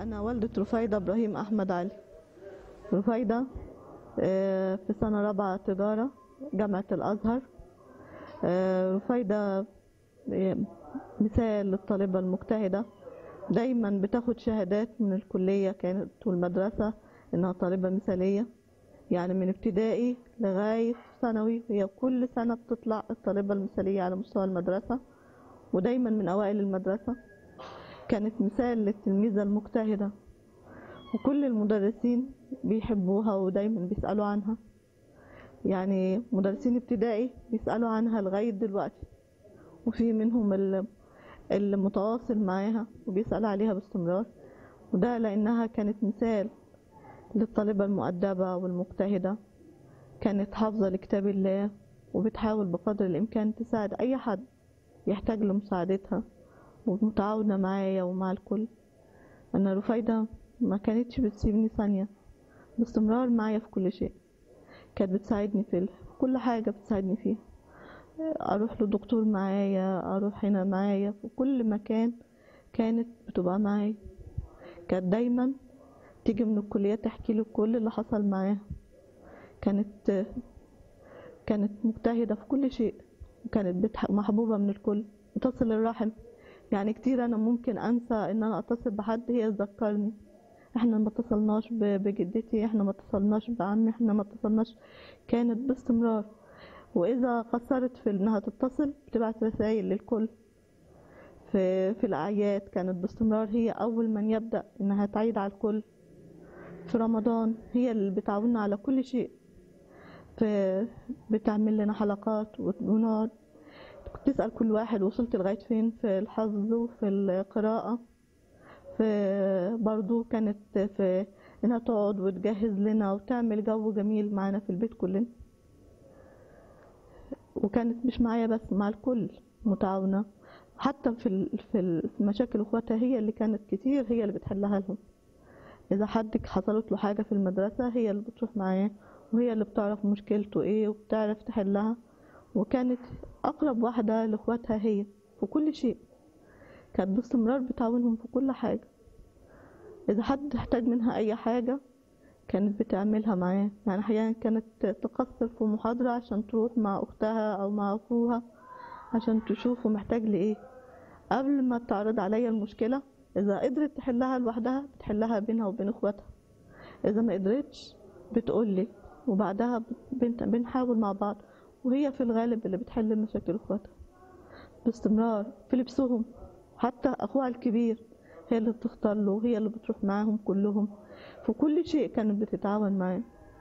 أنا والدة رفايدة إبراهيم أحمد علي رفايدة آه، في سنة رابعة تجارة جامعة الأزهر آه، رفايدة آه، مثال للطالبة المجتهدة دايما بتاخد شهادات من الكلية كانت والمدرسة إنها طالبة مثالية يعني من ابتدائي لغاية ثانوي هي كل سنة بتطلع الطالبة المثالية على مستوى المدرسة ودايما من أوائل المدرسة كانت مثال للتلميذة المجتهدة وكل المدرسين بيحبوها ودايما بيسألوا عنها يعني مدرسين ابتدائي بيسألوا عنها لغاية دلوقتي وفي منهم اللي اللي متواصل معاها وبيسأل عليها باستمرار وده لأنها كانت مثال للطالبة المؤدبة والمجتهدة كانت حافظة لكتاب الله وبتحاول بقدر الإمكان تساعد أي حد يحتاج لمساعدتها ومتعاونة معايا ومع الكل أنا رفايدة ما كانتش بتسيبني ثانية باستمرار معايا في كل شيء كانت بتساعدني في ال- في كل حاجة بتساعدني فيها أروح لدكتور معايا أروح هنا معايا في كل مكان كانت بتبقى معايا كانت دايما تيجي من الكلية تحكي لي كل اللي حصل معاها كانت كانت مجتهدة في كل شيء وكانت بتح- محبوبة من الكل بتصل الرحم يعني كتير أنا ممكن أنسى إن أنا أتصل بحد هي تذكرني احنا ما اتصلناش ب- بجدتي احنا ما اتصلناش بعمي احنا ما اتصلناش كانت باستمرار واذا قصرت في انها تتصل بتبعت رسائل للكل في في الاعياد كانت باستمرار هي اول من يبدا انها تعيد على الكل في رمضان هي اللي بتعاوننا على كل شيء في بتعمل لنا حلقات ونقعد تسأل كل واحد وصلت لغاية فين في الحفظ وفي القراءة في برضو كانت في انها تقعد وتجهز لنا وتعمل جو جميل معانا في البيت كلنا وكانت مش معايا بس مع الكل متعاونة حتى في ال- في ال- في مشاكل اخواتها هي اللي كانت كتير هي اللي بتحلها لهم اذا حد حصلت له حاجة في المدرسة هي اللي بتروح معاه وهي اللي بتعرف مشكلته ايه وبتعرف تحلها وكانت اقرب واحدة لاخواتها هي في كل شيء كانت باستمرار بتعاونهم في كل حاجة إذا حد احتاج منها أي حاجة كانت بتعملها معاه يعني أحيانا كانت تقصر في محاضرة عشان تروح مع أختها أو مع أخوها عشان تشوفه محتاج لإيه قبل ما تعرض عليا المشكلة إذا قدرت تحلها لوحدها بتحلها بينها وبين إخواتها إذا ما قدرتش بتقولي وبعدها بنت- بنحاول مع بعض وهي في الغالب اللي بتحل مشاكل إخواتها باستمرار في لبسهم حتى أخوها الكبير هي اللي بتختار له هي اللي بتروح معاهم كلهم في كل شيء كانت بتتعاون معاه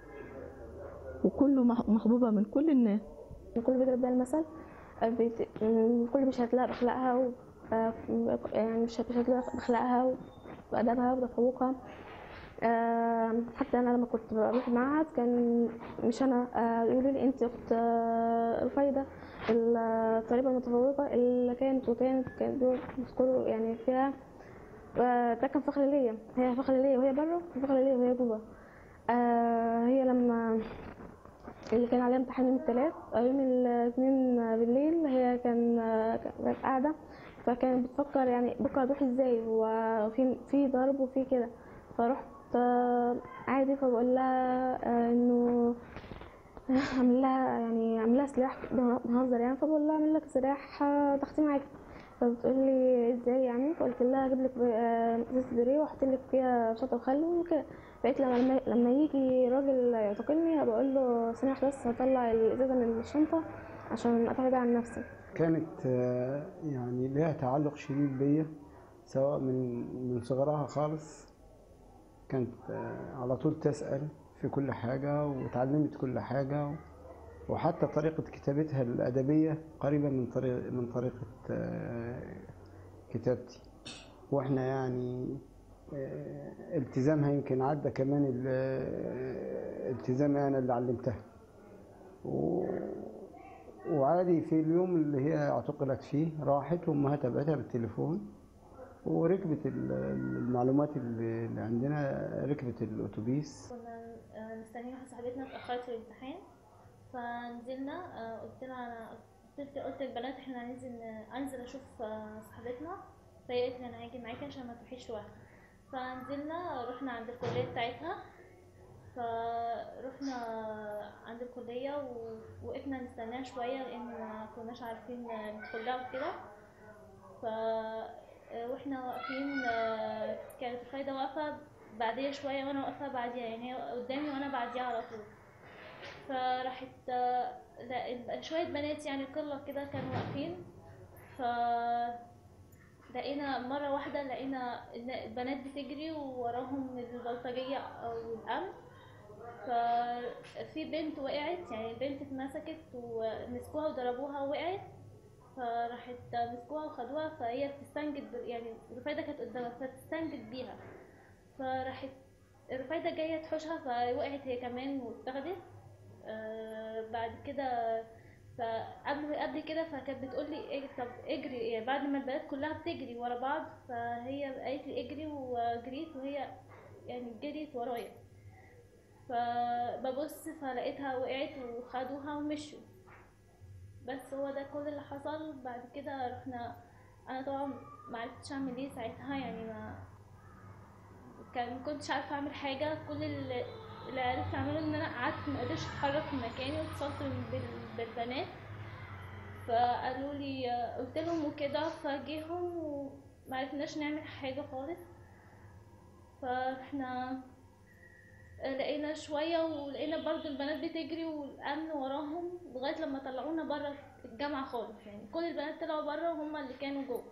وكله مح- محبوبة من كل الناس كل بيضرب بيها المثل آه، بيت- م- كل بيشهد لها بأخلاقها و... آه، يعني مش بيشهد لها بأخلاقها وبأدبها وتفوقها آه، حتى أنا لما كنت بروح المعهد كان مش أنا آه، يقولوا لي أنت أخت آه، رفايدة الطالبة المتفوقة اللي كانت وكانت كانت دول بيذكروا يعني فيها آه، ده كان فخر ليا هي فخر ليا وهي بره وفخر ليا وهي جوه آه، هي لما اللي كان عليها امتحان يوم الثلاث يوم الاثنين بالليل هي كان كانت قاعدة فكانت بتفكر يعني بكرة اروح ازاي وفي في ضرب وفي كده فرحت آه، عادي فبقول لها آه، انه عامل لها يعني عامل لها سلاح بنهزر يعني فبقول لها اعمل لك سلاح آه، تختي معاكي فبتقول لي ازاي يعني فقلت لها اجيب لك آه، ازازه بريه واحط لك فيها شطه وخل وكده بقيت لما لما يجي راجل يعتقلني هبقول له ثانية واحدة بس هطلع الإزازة من الشنطة عشان أدافع بيها عن نفسي كانت آه، يعني لها تعلق شديد بيا سواء من من صغرها خالص كانت آه، على طول تسأل في كل حاجة وتعلمت كل حاجة وحتى طريقة كتابتها الأدبية قريبة من طريقة من طريقة آه، كتابتي واحنا يعني آه، التزامها يمكن عدى كمان ال- آه، التزامي انا اللي علمتها و... وعادي في اليوم اللي هي اعتقلت فيه راحت وامها تابعتها بالتليفون وركبت ال- المعلومات اللي اللي عندنا ركبت الاتوبيس كنا آه، مستنيين واحدة صاحبتنا اتأخرت في الامتحان فنزلنا آه، قلت لها قلت قلت للبنات احنا هننزل انزل اشوف آه، صاحبتنا فهي قالت لي انا هاجي معاكي عشان ما تروحيش لوحدك فنزلنا رحنا عند الكلية بتاعتها فروحنا عند الكلية ووقفنا نستناها شوية لأن ما كناش عارفين ندخل لها وكده ف واحنا واقفين كانت الفايدة واقفة بعديها شوية وأنا واقفة بعديها يعني هي قدامي وأنا بعديها على طول فراحت لا- شوية بنات يعني قلة كده كانوا واقفين ف لقينا مرة واحدة لقينا إن البنات بتجري ووراهم البلطجية أو الأمن ففي بنت وقعت يعني بنت اتمسكت ومسكوها وضربوها ووقعت فراحت مسكوها وخدوها فهي بتستنجد بال- يعني رفايدة كانت قدامها فبتستنجد بيها فراحت رفايدة جاية تحوشها فوقعت هي كمان واتاخدت آه بعد كده فقبل قبل كده فكانت بتقول لي إيه طب اجري يعني بعد ما البنات كلها بتجري ورا بعض فهي قالت لي اجري وجريت وهي يعني جريت ورايا فببص فلقيتها وقعت وخدوها ومشوا بس هو ده كل اللي حصل بعد كده رحنا انا طبعا ما عرفتش اعمل ايه ساعتها يعني ما كان ما كنتش عارفه اعمل حاجه كل اللي, اللي عرفت اعمله ان انا قعدت ما قدرتش اتحرك من مكاني واتصلت بال- بالبنات فقالوا لي قلت لهم وكده فجيهم وما عرفناش نعمل حاجه خالص فاحنا لقينا شويه ولقينا برضو البنات بتجري والامن وراهم لغايه لما طلعونا بره الجامعه خالص يعني كل البنات طلعوا بره وهم اللي كانوا جوه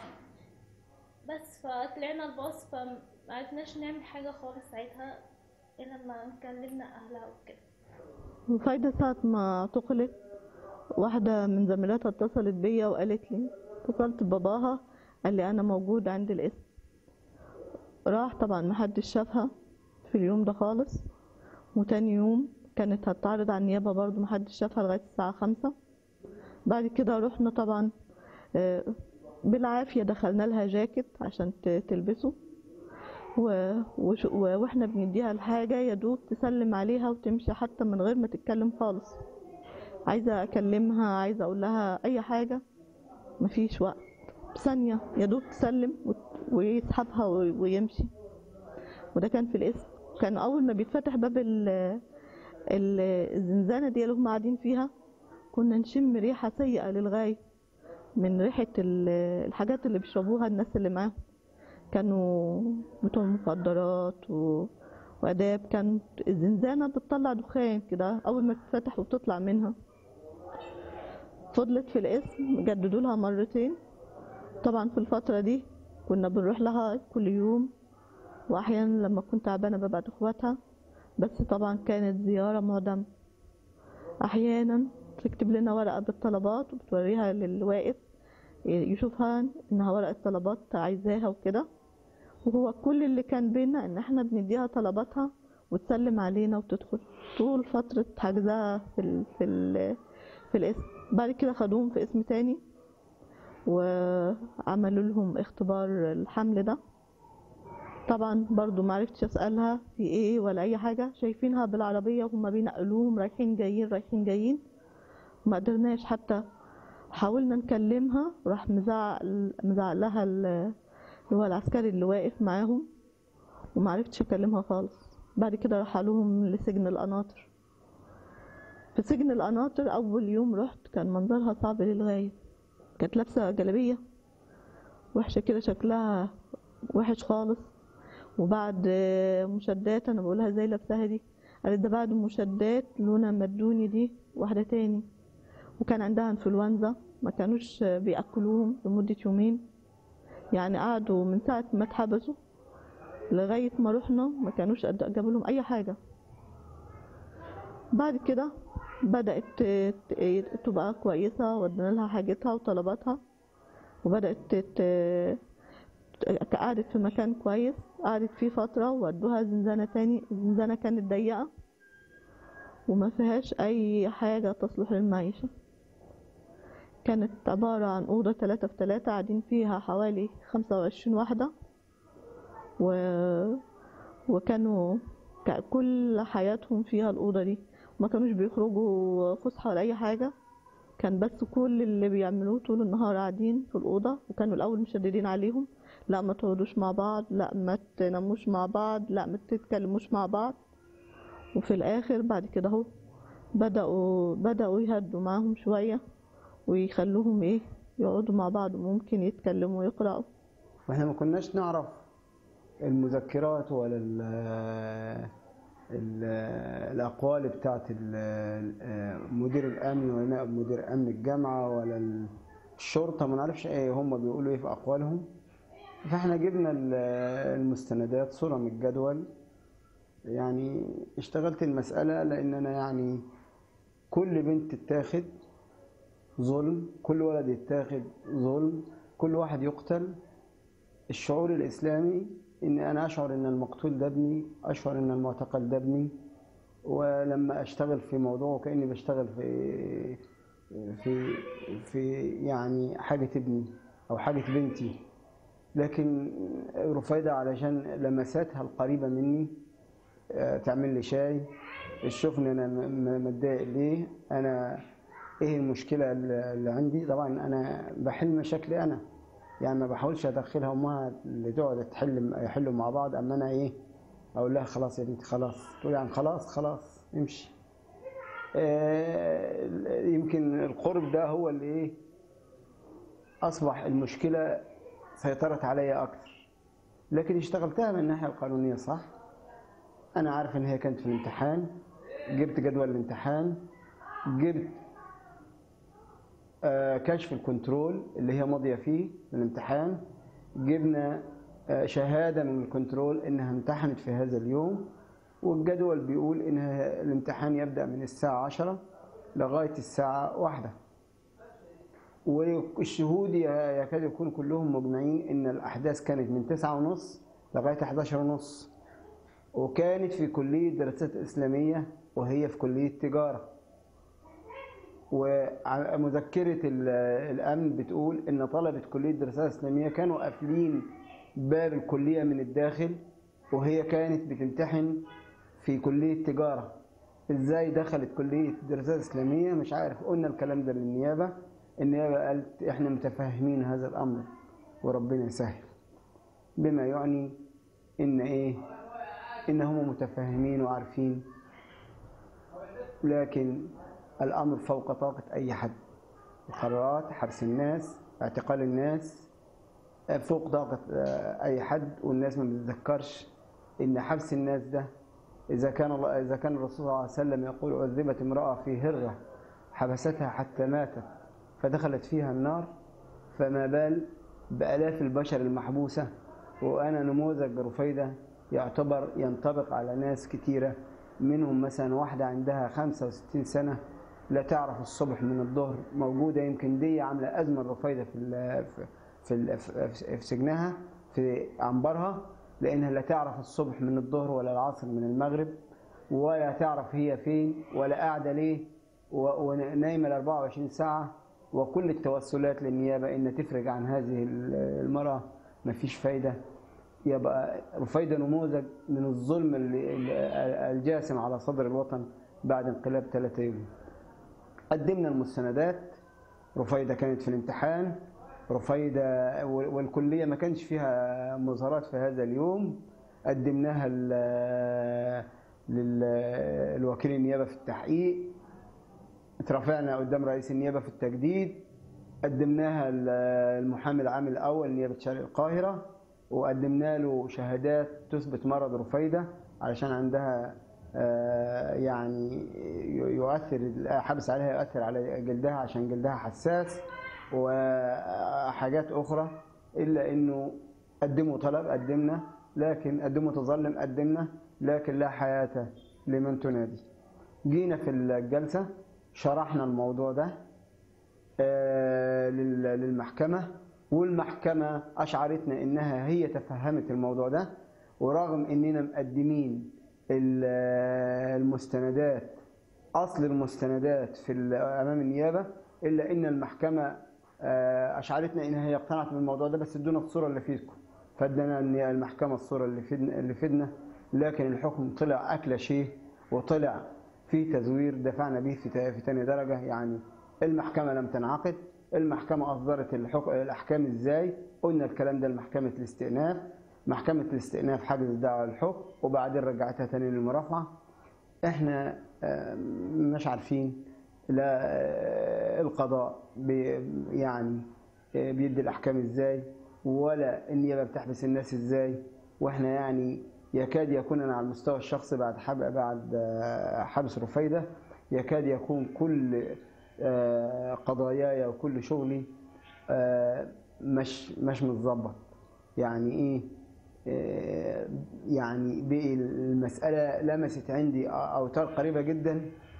بس فطلعنا الباص فما عرفناش نعمل حاجه خالص ساعتها الا لما كلمنا اهلها وكده وفايدة ساعة ما اعتقلت واحدة من زميلاتها اتصلت بيا وقالت لي اتصلت بباباها قال لي أنا موجود عند القسم راح طبعا محدش شافها في اليوم ده خالص وتاني يوم كانت هتعرض على النيابة برضو محدش شافها لغاية الساعة خمسة بعد كده رحنا طبعا آه، بالعافية دخلنا لها جاكيت عشان ت- تلبسه و... وش... و... واحنا بنديها الحاجة يا دوب تسلم عليها وتمشي حتى من غير ما تتكلم خالص عايزة اكلمها عايزة اقول لها اي حاجة مفيش وقت ثانية يا دوب تسلم وت... ويسحبها و... ويمشي وده كان في الاسم كان اول ما بيتفتح باب ال... ال... الزنزانة دي اللي هم قاعدين فيها كنا نشم ريحة سيئة للغاية من ريحة ال... الحاجات اللي بيشربوها الناس اللي معاهم كانوا بتوع مخدرات و... وآداب كانت الزنزانة بتطلع دخان كده أول ما تتفتح وتطلع منها فضلت في القسم جددوا لها مرتين طبعا في الفترة دي كنا بنروح لها كل يوم وأحيانا لما كنت تعبانة ببعت إخواتها بس طبعا كانت زيارة معدمة أحيانا تكتب لنا ورقة بالطلبات وبتوريها للواقف يشوفها إنها ورقة طلبات عايزاها وكده وهو كل اللي كان بينا ان احنا بنديها طلباتها وتسلم علينا وتدخل طول فترة حجزها في ال في ال في الاسم بعد كده خدوهم في اسم تاني وعملوا لهم اختبار الحمل ده طبعا برضو معرفتش اسألها في ايه ولا اي حاجة شايفينها بالعربية وهم بينقلوهم رايحين جايين رايحين جايين ما قدرناش حتى حاولنا نكلمها راح مزعق مزعق لها ال- اللي هو العسكري اللي واقف معاهم ومعرفتش اكلمها خالص بعد كده رحلوهم لسجن القناطر في سجن القناطر اول يوم رحت كان منظرها صعب للغاية كانت لابسة جلابية وحشة كده شكلها وحش خالص وبعد مشدات انا بقولها ازاي لابساها دي قالت ده بعد مشدات لونا مدوني دي واحدة تاني وكان عندها انفلونزا ما كانوش بيأكلوهم لمدة يومين يعني قعدوا من ساعة ما اتحبسوا لغاية ما رحنا ما كانوش قد- جابوا لهم أي حاجة بعد كده بدأت ت- ت- تبقى كويسة ودنا لها حاجتها وطلباتها وبدأت تت- قعدت في مكان كويس قعدت فيه فترة وودوها زنزانة تاني الزنزانة كانت ضيقة وما فيهاش أي حاجة تصلح للمعيشة كانت عبارة عن أوضة تلاتة في تلاتة قاعدين فيها حوالي خمسة وعشرين واحدة و... وكانوا ك- كل حياتهم فيها الأوضة دي ما كانوش بيخرجوا فسحة ولا أي حاجة كان بس كل اللي بيعملوه طول النهار قاعدين في الأوضة وكانوا الأول مشددين عليهم لا ما تقعدوش مع بعض لا ما تناموش مع بعض لا ما تتكلموش مع بعض وفي الاخر بعد كده اهو بدأوا بدأوا يهدوا معاهم شوية ويخلوهم ايه يقعدوا مع بعض وممكن يتكلموا ويقرأوا واحنا ما كناش نعرف المذكرات ولا ال ال الأقوال بتاعت ال- مدير الأمن ولا نائب مدير أمن الجامعة ولا الشرطة ما نعرفش ايه هم بيقولوا ايه في أقوالهم فاحنا جبنا ال- المستندات صورة من الجدول يعني اشتغلت المسألة لأن أنا يعني كل بنت تتاخد ظلم كل ولد يتاخد ظلم كل واحد يقتل الشعور الإسلامي إن أنا أشعر إن المقتول ده ابني أشعر إن المعتقل ده ابني ولما أشتغل في موضوع كأني بشتغل في في في يعني حاجة ابني أو حاجة بنتي لكن رفيدة علشان لمساتها القريبة مني آه، تعمل لي شاي تشوفني أنا م- م- متضايق ليه أنا إيه المشكلة اللي اللي عندي طبعا أنا بحل مشاكلي أنا يعني ما بحاولش ادخلها امها اللي تقعد تحل يحلوا مع بعض اما انا ايه اقول لها خلاص يا بنتي خلاص تقول يعني خلاص خلاص امشي آه، يمكن القرب ده هو اللي ايه اصبح المشكله سيطرت عليا اكتر لكن اشتغلتها من الناحيه القانونيه صح انا عارف ان هي كانت في الامتحان جبت جدول الامتحان جبت آه، كشف الكنترول اللي هي ماضية فيه من الامتحان جبنا آه، شهادة من الكنترول إنها امتحنت في هذا اليوم والجدول بيقول إن الامتحان يبدأ من الساعة عشرة لغاية الساعة واحدة والشهود ي- يكاد يكون كلهم مجمعين إن الأحداث كانت من تسعة ونص لغاية 11 ونص وكانت في كلية دراسات إسلامية وهي في كلية تجارة ومذكرة ال- الأمن بتقول إن طلبة كلية دراسات إسلامية كانوا قافلين باب الكلية من الداخل وهي كانت بتمتحن في كلية تجارة إزاي دخلت كلية دراسات إسلامية مش عارف قلنا الكلام ده للنيابة النيابة قالت إحنا متفاهمين هذا الأمر وربنا يسهل بما يعني إن إيه إن هم متفاهمين وعارفين لكن الأمر فوق طاقة أي حد القرارات حبس الناس اعتقال الناس فوق طاقة آه، أي حد والناس ما بتتذكرش إن حبس الناس ده إذا كان الله إذا كان الرسول صلى الله عليه وسلم يقول عذبت امرأة في هرة حبستها حتى ماتت فدخلت فيها النار فما بال بآلاف البشر المحبوسة وأنا نموذج رفيدة يعتبر ينطبق على ناس كتيرة منهم مثلا واحدة عندها 65 سنة لا تعرف الصبح من الظهر موجودة يمكن دي عاملة أزمة رفيدة في ال- في ال- في في سجنها في عنبرها لأنها لا تعرف الصبح من الظهر ولا العصر من المغرب ولا تعرف هي فين ولا قاعدة ليه و- ونايمة ال 24 ساعة وكل التوسلات للنيابة إن تفرج عن هذه ال- المرأة مفيش فايدة يبقى رفيدة نموذج من الظلم اللي- اللي- الجاسم على صدر الوطن بعد انقلاب 3 يوليو قدمنا المستندات رفيدة كانت في الامتحان رفيدة والكلية ما كانش فيها مظاهرات في هذا اليوم قدمناها ل- للوكيل النيابة في التحقيق اترفعنا قدام رئيس النيابة في التجديد قدمناها المحامي العام الأول نيابة شرق القاهرة وقدمنا له شهادات تثبت مرض رفيدة علشان عندها آه، يعني يؤثر الحبس عليها يؤثر على جلدها عشان جلدها حساس وحاجات أخرى إلا إنه قدموا طلب قدمنا لكن قدموا تظلم قدمنا لكن لا حياة لمن تنادي جينا في الجلسة شرحنا الموضوع ده آه، لل- للمحكمة والمحكمة أشعرتنا إنها هي تفهمت الموضوع ده ورغم إننا مقدمين ال- المستندات أصل المستندات في ال- أمام النيابة إلا إن المحكمة آه، أشعرتنا إنها هي اقتنعت بالموضوع ده بس ادونا الصورة اللي فيدكم فادنا الني- المحكمة الصورة اللي فيدنا, اللي فيدنا لكن الحكم طلع أكل شيء وطلع في تزوير دفعنا به في تا- في تاني درجة يعني المحكمة لم تنعقد المحكمة أصدرت الحك... الأحكام إزاي قلنا الكلام ده لمحكمة الاستئناف محكمة الاستئناف حجزت دعوى الحكم وبعدين رجعتها تاني للمرافعة احنا آه، مش عارفين لا آه، القضاء بي يعني آه، بيدي الأحكام إزاي ولا النيابة بتحبس الناس إزاي واحنا يعني يكاد يكون أنا على المستوى الشخصي بعد حب... بعد آه، حبس رفيدة يكاد يكون كل آه، قضاياي وكل شغلي آه، مش مش متظبط يعني ايه آه، يعني بقي المسألة لمست عندي أوتار قريبة جدا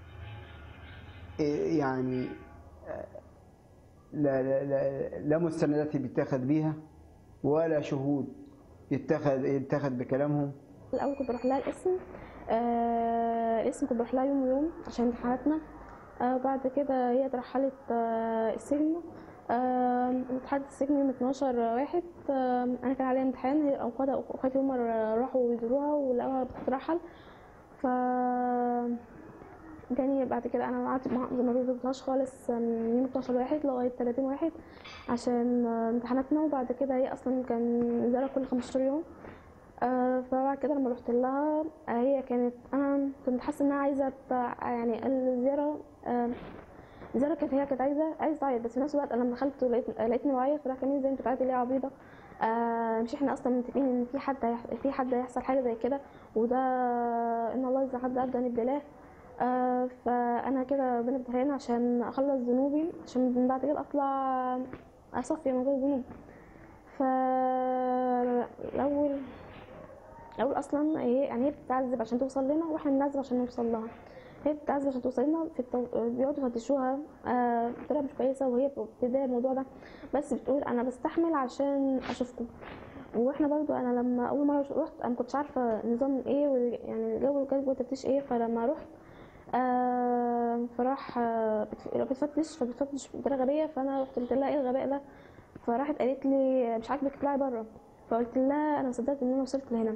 إيه يعني آه، لا لا لا, لا مستندات بيتاخد بيها ولا شهود يتخذ يتخذ بكلامهم الاول كنت بروح لها القسم آه القسم كنت بروح لها يوم ويوم عشان امتحاناتنا آه بعد كده هي اترحلت آه السجن آه اتحدث السجن يوم 12 واحد آه انا كان عليا امتحان هي اخواتها اخواتي هم راحوا يزوروها ولقوها بتترحل ف جاني بعد كده انا قعدت ما ما بيظبطهاش خالص من يوم 12 واحد لغايه 30 واحد عشان آه، امتحاناتنا وبعد كده هي اصلا كان زيارة كل 15 يوم آه، فبعد كده لما رحت لها آه، هي كانت انا كنت حاسه انها عايزه ت- يعني الزياره آه، الزياره كانت هي كانت عايزه عايزه تعيط بس في نفس الوقت انا لما دخلت ولقيت لقيتني بعيط فراح كمان زي انت بتعيطي ليه يا عبيطه آه مش احنا اصلا متفقين ان في حد هيح- في حد هيحصل حاجه زي كده وده ان الله اذا حد ابدا ابتلاه آه فانا كده ربنا ابتلاني عشان اخلص ذنوبي عشان من بعد كده اطلع اصفي من غير ذنوب فالاول الاول اصلا هي يعني هي بتتعذب عشان توصل لنا واحنا بنعذب عشان نوصل لها هي بتتعذب عشان توصل لنا في التو... بيقعدوا يفتشوها آه، بطريقه مش كويسه وهي بتبتدي الموضوع ده بس بتقول انا بستحمل عشان اشوفكم واحنا برضو انا لما اول مره رحت انا ما كنتش عارفه نظام ايه وال- يعني الجو الجو والتفتيش ايه فلما رحت آه فراح آه بتف- بتفتش فبتفتش بطريقه غبيه فانا رحت قلت لها ايه الغباء ده فراحت قالت لي مش عاجبك اطلعي بره فقلت لها انا صدقت ان انا وصلت لهنا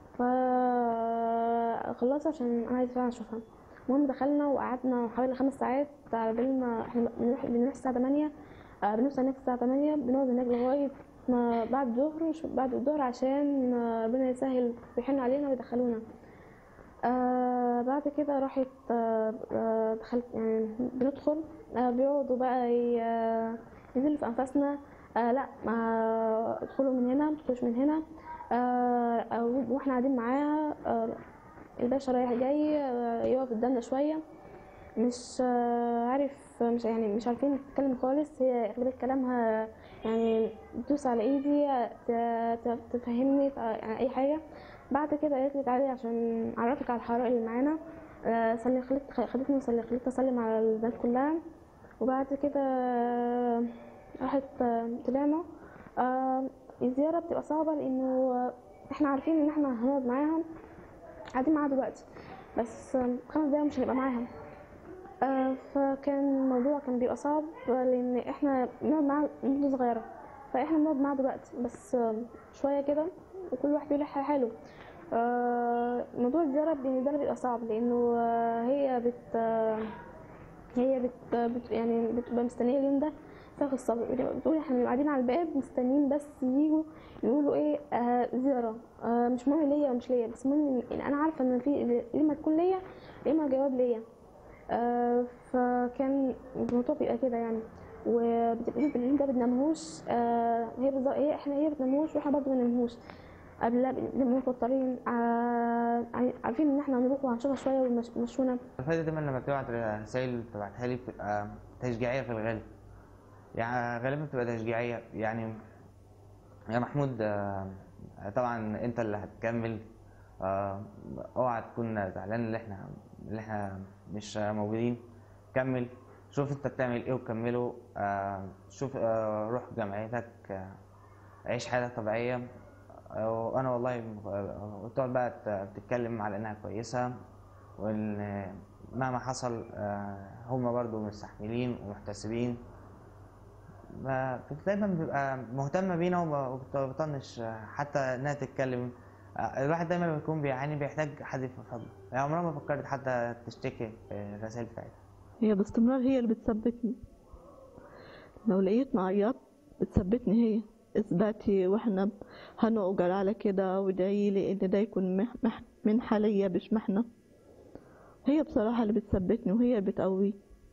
فخلصت عشان انا عايزه فعلا اشوفها المهم دخلنا وقعدنا حوالي خمس ساعات على بال ما احنا بنروح بنروح الساعه 8 آه، بنوصل هناك الساعه 8 بنقعد هناك لغايه ما بعد الظهر وش- بعد الظهر عشان آه، ربنا يسهل ويحن علينا ويدخلونا آه بعد كده راحت آه آه، دخلت يعني بندخل آه بيقعدوا بقى ي- آه، ينزلوا في انفاسنا آه لا ما ادخلوا من هنا متدخلوش من هنا آه أو- واحنا قاعدين معاها آه الباشا رايح جاي آه يقف قدامنا شويه مش آه عارف مش يعني مش عارفين نتكلم خالص هي اغلبيه كلامها يعني تدوس على ايدي ت- ت- تفهمني ف- يعني اي حاجه بعد كده قالت لي تعالي عشان اعرفك على الحرائق اللي معانا آه، سلم خلت خدتني وسلم خلتني اسلم على البنات كلها وبعد كده آه، راحت آه، طلعنا آه، الزيارة بتبقى صعبة لأنه آه، احنا عارفين إن احنا هنقعد معاها قاعدين معاها دلوقتي بس آه، خمس دقايق مش هنبقى معاها آه، فكان الموضوع كان بيبقى صعب لأن احنا بنقعد معاها مدة صغيرة فاحنا بنقعد معاها دلوقتي بس آه، شوية كده وكل واحد بيقول حاله آه، موضوع الزيارة بالنسبة لي بيبقى صعب لأنه آه، هي بت آه، هي بت, بت يعني بتبقى مستنية اليوم ده فاخد الصبر بتقول احنا بنبقى قاعدين على الباب مستنيين بس يجوا يقولوا ايه آه زيارة آه مش مهم ليا ومش ليا بس المهم ان انا عارفة ان في يا اما تكون ليا يا اما جواب ليا آه فكان الموضوع بيبقى كده يعني وبتبقى بالليل ده بتنامهوش آه هي بالظبط هي احنا هي بتنامهوش واحنا برضه ما بننامهوش قبل بنبقى متوترين آه عارفين ان احنا هنروح وهنشوفها شويه ويمشونا الفايدة دايما لما بتبعت رسائل بتبعتها لي بتبقى تشجيعية في الغالب يعني غالبا بتبقى تشجيعية يعني يا محمود آه، طبعا انت اللي هتكمل آه، اوعى تكون زعلان اللي احنا اللي احنا مش موجودين كمل شوف انت بتعمل ايه وكمله آه، شوف آه، روح جامعتك آه، عيش حياتك طبيعية آه، وانا والله آه، وتقعد بقى ت- تتكلم على انها كويسة وان مهما حصل آه، هما برضو مستحملين ومحتسبين ما- دايما بيبقى مهتمة بينا وما وبتطنش آه، حتى انها تتكلم آه، الواحد دايما بيكون بيعاني بيحتاج حد يفضفض يعني عمرها ما فكرت حتى تشتكي في الرسائل بتاعتها هي باستمرار هي اللي بتثبتني لو لقيتني عيطت بتثبتني هي اثباتي واحنا هنؤجر على كده وادعي لي ان ده يكون مح- مح- منحة ليا مش محنة هي بصراحة اللي بتثبتني وهي اللي بتقوي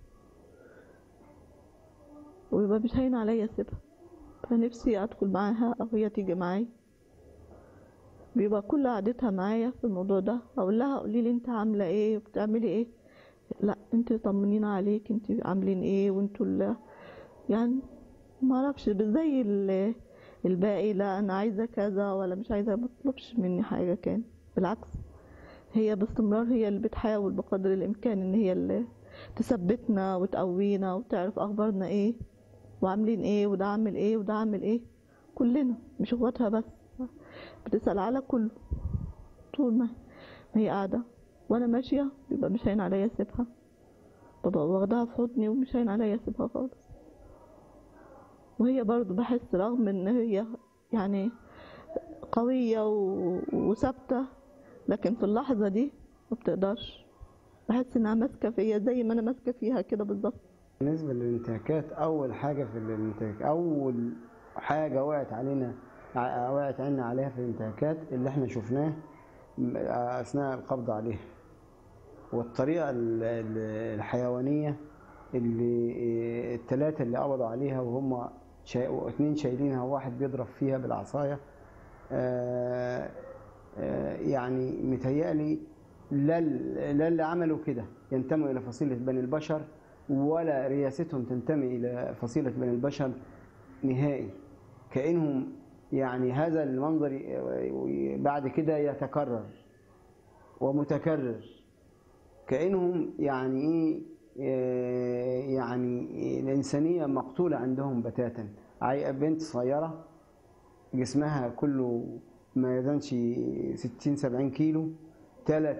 ويبقى مش هين عليا اسيبها فنفسي ادخل معاها او هي تيجي معايا بيبقى كل قعدتها معايا في الموضوع ده اقول لها قولي لي انت عامله ايه وبتعملي ايه لا انت طمنين عليك انت عاملين ايه وانتوا ال- يعني ما اعرفش زي ال- الباقي لا انا عايزه كذا ولا مش عايزه ما تطلبش مني حاجه كان بالعكس هي باستمرار هي اللي بتحاول بقدر الامكان ان هي اللي تثبتنا وتقوينا وتعرف اخبارنا ايه وعاملين ايه وده عامل ايه وده عامل ايه كلنا مش اخواتها بس بتسأل على كله طول ما ما هي قاعدة وانا ماشية بيبقى مش هين عليا اسيبها ببقى واخداها في حضني ومش هين عليا اسيبها خالص وهي برضو بحس رغم ان هي يعني قوية و- وثابتة لكن في اللحظة دي ما بتقدرش بحس انها ماسكة فيا زي ما انا ماسكة فيها كده بالظبط بالنسبة للانتهاكات أول حاجة في الانتهاك أول حاجة وقعت علينا ع- وقعت عنا عليها في الانتهاكات اللي احنا شفناه م- أثناء القبض عليها والطريقة ال- ال- الحيوانية اللي الثلاثة اللي قبضوا عليها وهم شا... اتنين شايلينها وواحد بيضرب فيها بالعصاية آه، آه، يعني متهيألي لا ال- لا اللي عملوا كده ينتموا إلى فصيلة بني البشر ولا رياستهم تنتمي إلى فصيلة بني البشر نهائي كأنهم يعني هذا المنظر ي- بعد كده يتكرر ومتكرر كأنهم يعني إيه آه، يعني الإنسانية مقتولة عندهم بتاتا عي- بنت صغيرة جسمها كله ما يزنش 60 70 كيلو ثلاث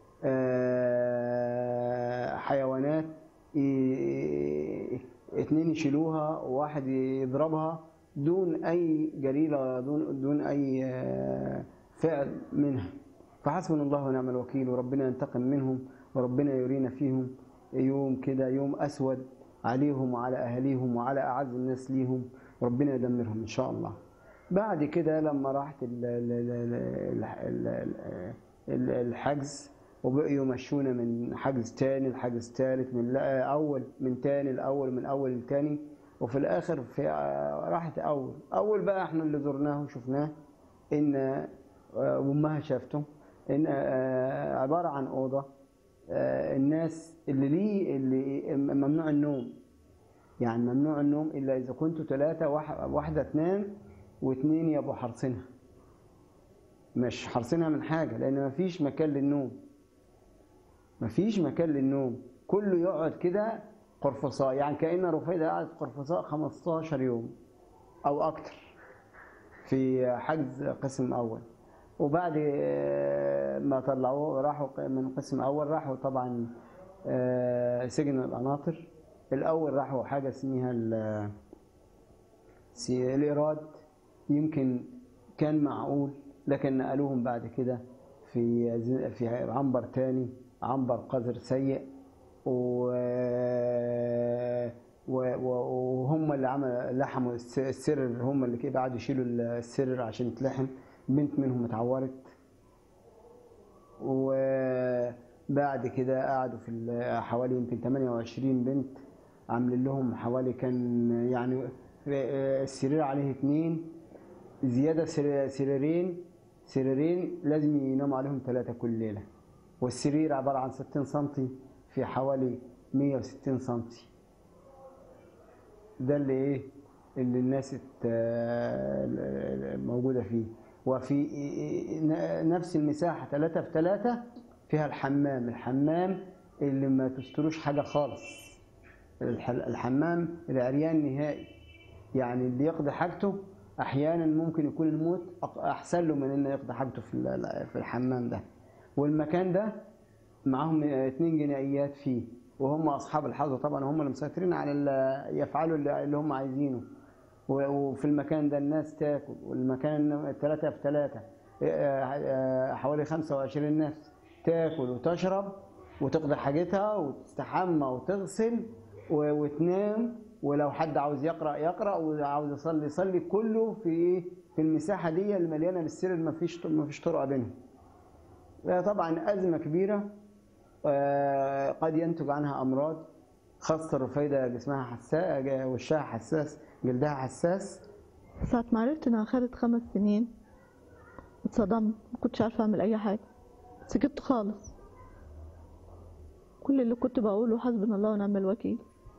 حيوانات ي- اتنين يشيلوها وواحد يضربها دون اي جريره دون دون اي آه، فعل منها فحسبنا الله ونعم الوكيل وربنا ينتقم منهم وربنا يرينا فيهم يوم كده يوم اسود عليهم وعلى اهاليهم وعلى اعز الناس ليهم وربنا يدمرهم ان شاء الله بعد كده لما راحت ال- ال- ال- ال- ال- ال- الحجز وبقوا يمشونا من حجز تاني لحجز تالت من لا- اول من تاني الاول من اول لتاني وفي الاخر في راحت اول اول بقى احنا اللي زرناه وشفناه ان آه، وامها شافته ان آه، عباره عن اوضه آه، الناس اللي ليه اللي ممنوع النوم يعني ممنوع النوم الا اذا كنتوا ثلاثه واحده تنام واثنين يبقوا حارسينها مش حارسينها من حاجه لان مفيش مكان للنوم مفيش مكان للنوم كله يقعد كده قرفصاء يعني كأن رفيدة قعدت قرفصاء 15 يوم أو أكتر في حجز قسم أول وبعد آه، ما طلعوه راحوا من قسم أول راحوا طبعا آه، سجن القناطر الأول راحوا حاجة اسمها ال- سي- الإيراد يمكن كان معقول لكن نقلوهم بعد كده في ز- في عنبر تاني عنبر قذر سيء و... و... و- وهم اللي عمل لحموا الس- السرر هم اللي كده قعدوا يشيلوا السرر عشان يتلحم بنت منهم اتعورت وبعد كده قعدوا في ال- حوالي يمكن 28 بنت عاملين لهم حوالي كان يعني السرير عليه اتنين زيادة سر- سريرين سريرين لازم يناموا عليهم ثلاثة كل ليلة والسرير عبارة عن 60 سنتي في حوالي 160 سنتي ده اللي ايه اللي الناس ات- موجودة فيه وفي نفس المساحة ثلاثة في ثلاثة فيها الحمام الحمام اللي ما تستروش حاجة خالص الح- الحمام العريان نهائي يعني اللي يقضي حاجته احيانا ممكن يكون الموت أق- احسن له من انه يقضي حاجته في ال- في الحمام ده والمكان ده معاهم اتنين جنائيات فيه وهم اصحاب الحظ طبعا هم اللي مسيطرين على ال- يفعلوا اللي اللي هم عايزينه و- وفي المكان ده الناس تاكل والمكان ثلاثة في ثلاثة حوالي 25 نفس تاكل وتشرب وتقضي حاجتها وتستحمى وتغسل و- وتنام ولو حد عاوز يقرا يقرا وعاوز يصلي يصلي كله في في المساحه دي اللي مليانه بالسر ما فيش ما فيش طرقه بينهم ده طبعا ازمه كبيره آه، قد ينتج عنها امراض خاصه الرفيده جسمها حساس وشها حساس جلدها حساس ساعة ما عرفت انها خدت خمس سنين اتصدمت ما كنتش عارفة اعمل اي حاجة سكت خالص كل اللي كنت بقوله حسبنا الله ونعم الوكيل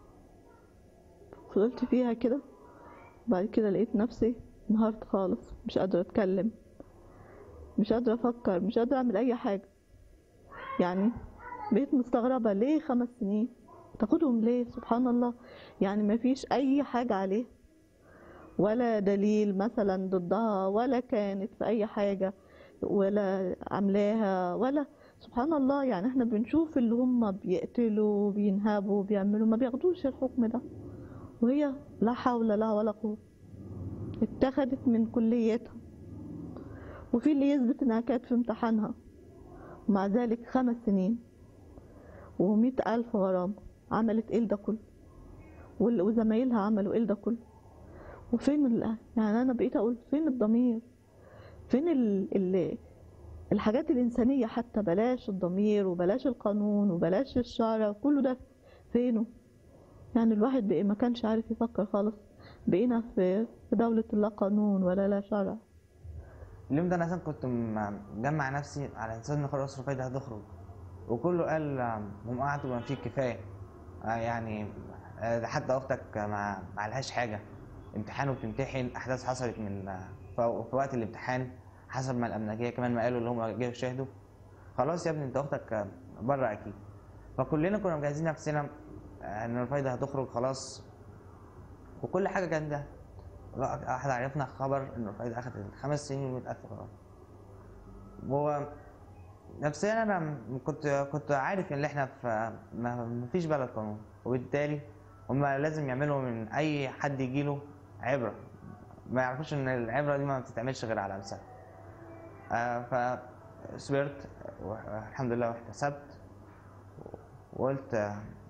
فضلت فيها كده بعد كده لقيت نفسي انهارت خالص مش قادرة اتكلم مش قادرة افكر مش قادرة اعمل اي حاجة يعني بقيت مستغربة ليه خمس سنين تاخدهم ليه سبحان الله يعني ما فيش اي حاجة عليه ولا دليل مثلا ضدها ولا كانت في اي حاجة ولا عاملاها ولا سبحان الله يعني احنا بنشوف اللي هم بيقتلوا بينهبوا بيعملوا ما بياخدوش الحكم ده وهي لا حول لها ولا قوة اتخذت من كليتها وفي اللي يثبت انها كانت في امتحانها ومع ذلك خمس سنين ومئة ألف غرامة عملت ايه ده كله وال- وزمايلها عملوا ايه ده كله وفين ال... يعني انا بقيت اقول فين الضمير فين ال... ال... الحاجات الانسانيه حتى بلاش الضمير وبلاش القانون وبلاش الشرع كله ده فينه يعني الواحد بقى ما كانش عارف يفكر خالص بقينا في في دولة لا قانون ولا لا شرع اليوم ده انا اصلا كنت م- مجمع نفسي على اساس ان خلاص رفيدة هتخرج وكله قال آم، هم قعدوا ما فيه كفايه آه، يعني آه، ده حتى اختك ما ما عليهاش حاجه امتحان وبتمتحن احداث حصلت من آه، في في وقت الامتحان حسب ما الامنجيه كمان ما قالوا اللي هم جاوا يشاهدوا خلاص يا ابني انت اختك آه، بره اكيد فكلنا كنا مجهزين نفسنا آه، ان رفيدة هتخرج خلاص وكل حاجه كانت ده لا، احنا عرفنا خبر ان رفيدة اخذت خمس سنين و ألف غرامة هو نفسيا انا م- كنت كنت عارف ان احنا في ما ما فيش بلد قانون وبالتالي هم لازم يعملوا من اي حد يجيله عبره ما يعرفوش ان العبره دي ما بتتعملش غير على امثال آه فصبرت والحمد لله واحتسبت وقلت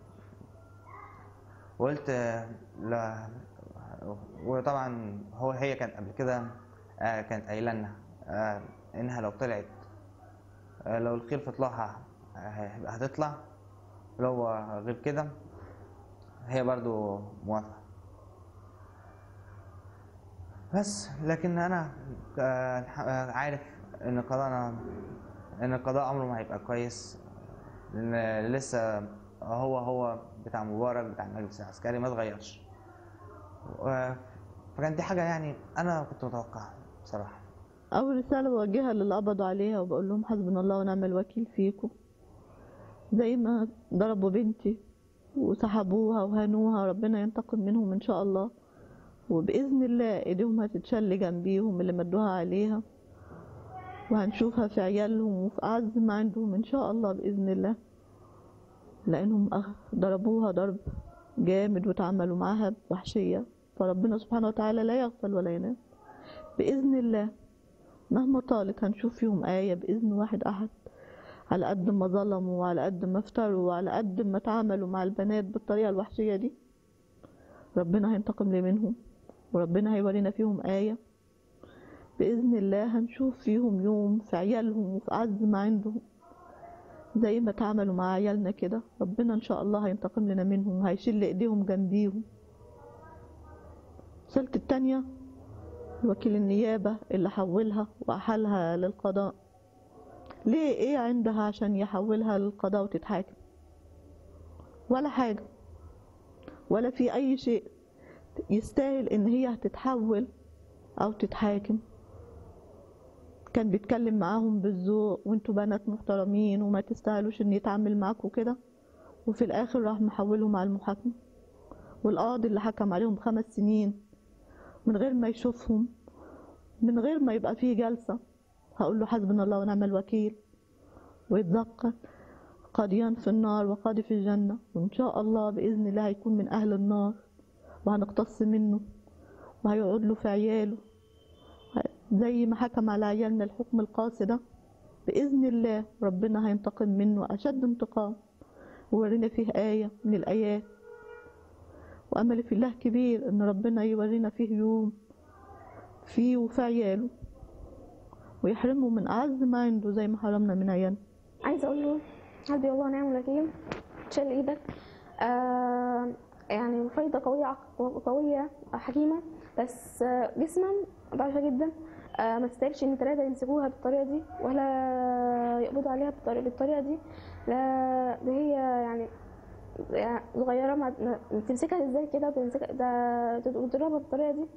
وقلت لا وطبعا هو هي كانت قبل كده آه، كانت قايله لنا آه، انها لو طلعت آه، لو الخيل في طلعها آه، هتطلع لو غير كده هي برضو موافقة بس لكن انا آه، الح- آه، عارف ان قضاءنا ان القضاء عمره ما هيبقى كويس لان لسه هو هو بتاع مبارك بتاع المجلس العسكري ما اتغيرش و- فكانت دي حاجة يعني انا كنت متوقعها بصراحة أول رسالة بوجهها للي قبضوا عليها وبقول لهم حسبنا الله ونعم الوكيل فيكم زي ما ضربوا بنتي وسحبوها وهنوها ربنا ينتقم منهم إن شاء الله وبإذن الله إيديهم هتتشل جنبيهم اللي مدوها عليها وهنشوفها في عيالهم وفي أعز ما عندهم إن شاء الله بإذن الله لأنهم أخ- ضربوها ضرب جامد وتعاملوا معاها بوحشية فربنا سبحانه وتعالى لا يغفل ولا ينام بإذن الله مهما طالت هنشوف فيهم آية بإذن واحد أحد على قد ما ظلموا وعلى قد ما افتروا وعلى قد ما تعاملوا مع البنات بالطريقة الوحشية دي ربنا هينتقم لي منهم وربنا هيورينا فيهم آية بإذن الله هنشوف فيهم يوم في عيالهم وفي أعز ما عندهم زي ما تعاملوا مع عيالنا كده ربنا إن شاء الله هينتقم لنا منهم هيشيل إيديهم جنبيهم رسالة التانية وكيل النيابة اللي حولها وأحالها للقضاء ليه ايه عندها عشان يحولها للقضاء وتتحاكم ولا حاجة ولا في أي شيء يستاهل إن هي هتتحول أو تتحاكم كان بيتكلم معاهم بالذوق وانتوا بنات محترمين وما تستاهلوش ان يتعامل معاكوا كده وفي الآخر راح محولهم على المحاكمة والقاضي اللي حكم عليهم بخمس سنين من غير ما يشوفهم من غير ما يبقى فيه جلسة هقول له حسبنا الله ونعم الوكيل ويتذكر قاضيان في النار وقاضي في الجنة وإن شاء الله بإذن الله هيكون من أهل النار وهنقتص منه وهيقعد له في عياله زي ما حكم على عيالنا الحكم القاسي ده بإذن الله ربنا هينتقم منه أشد انتقام وورينا فيه آية من الآيات وأملي في الله كبير إن ربنا يورينا فيه يوم فيه وفي عياله ويحرمه من أعز ما عنده زي ما حرمنا من عيالنا عايزه اقول له حسبي الله ونعم الوكيل شال ايدك آه يعني فايدة قوية عق- قوية حكيمة بس آه، جسما ضعيفة جدا آه ما تستاهلش ان ثلاثة يمسكوها بالطريقة دي ولا يقبضوا عليها بالطريقة, بالطريقة دي لا ده هي يعني يعني صغيرة ما ما- تمسكها ازاي كده وتمسكها ده تضربها بالطريقة دي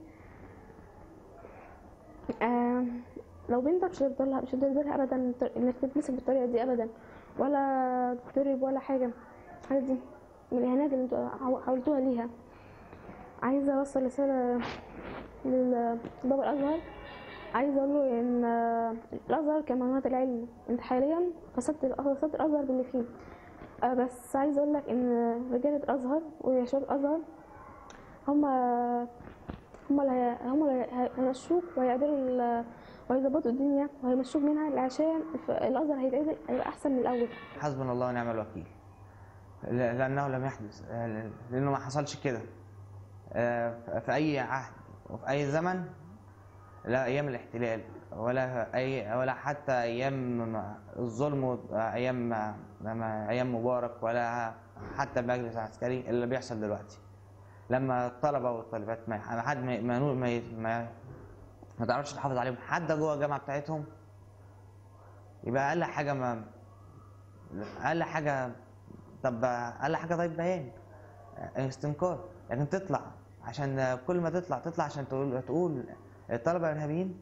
آه لو بنتك مش هتفضلها مش هتفضلها ابدا انك تتمسك بالطريقه دي ابدا ولا تضرب ولا حاجه الحاجات دي من الاهانات اللي انتوا حاو- حاولتوها ليها عايزه اوصل رساله لطلاب الازهر عايزه اقول له ان آه، الازهر كمعلومات العلم انت حاليا فسدت فسدت الازهر باللي فيه آه، بس عايزه اقول لك ان رجاله الازهر وشباب الازهر هم هم اللي هي- هم اللي هي- هيمشوك وهيقدروا ال- وهيظبطوا الدنيا وهيمشوك منها عشان ف- الازهر هيتعدل هيبقى احسن من الاول حسبنا الله ونعم الوكيل ل- لانه لم يحدث آه، لانه ما حصلش كده آه، في اي عهد وفي اي زمن لا ايام الاحتلال ولا اي ولا حتى ايام الظلم و- ايام لما ايام مبارك ولا حتى المجلس العسكري اللي بيحصل دلوقتي لما الطلبه والطالبات ما ما حد ما ما ما, ما, ما تعرفش تحافظ عليهم حتى جوه الجامعه بتاعتهم يبقى اقل حاجه ما اقل حاجه طب اقل حاجه طيب بيان استنكار لكن تطلع عشان كل ما تطلع تطلع عشان تقول تقول الطلبه ارهابيين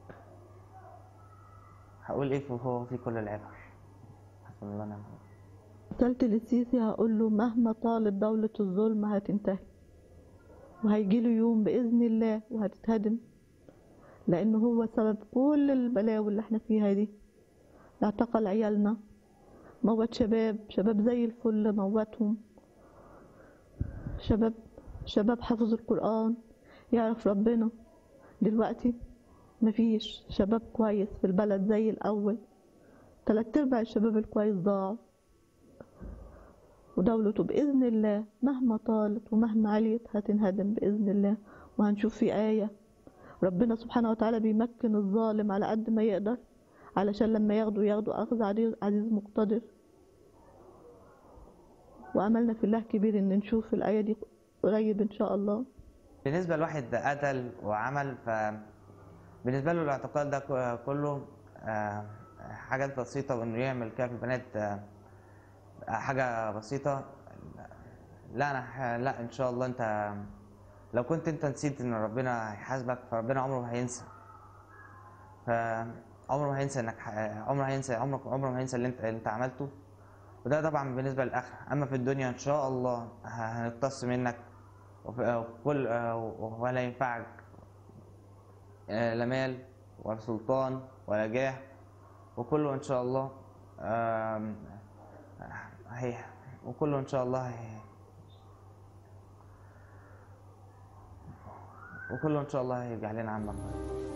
هقول ايه هو في كل العبر حسبنا الله ونعم الوكيل. قلت للسيسي هقول له مهما طالت دولة الظلم هتنتهي وهيجيله يوم بإذن الله وهتتهدم لأنه هو سبب كل البلاوي اللي احنا فيها دي اعتقل عيالنا موت شباب شباب زي الفل موتهم شباب شباب حفظ القرآن يعرف ربنا دلوقتي مفيش شباب كويس في البلد زي الأول تلات أرباع الشباب الكويس ضاعوا ودولته بإذن الله مهما طالت ومهما عليت هتنهدم بإذن الله وهنشوف في آية ربنا سبحانه وتعالى بيمكن الظالم على قد ما يقدر علشان لما ياخدوا ياخدوا أخذ عزيز عزيز مقتدر وأملنا في الله كبير إن نشوف الآية دي قريب إن شاء الله بالنسبه لواحد قتل وعمل ف بالنسبه له الاعتقال ده ك- كله آه، حاجات بسيطه وانه يعمل كده في البنات آه، حاجه بسيطه لا انا ح- لا ان شاء الله انت لو كنت انت نسيت ان ربنا هيحاسبك فربنا عمره ما هينسى فعمره ما هينسى انك ح- عمره هينسى عمرك عمره ما هينسى اللي انت اللي انت عملته وده طبعا بالنسبه للاخره اما في الدنيا ان شاء الله ه- هنقتص منك وف- وكل ولا ينفعك آه، لا مال ولا سلطان ولا جاه وكله ان شاء الله آم، هي وكله ان شاء الله هي وكله ان شاء الله هيرجع لنا عن مقدار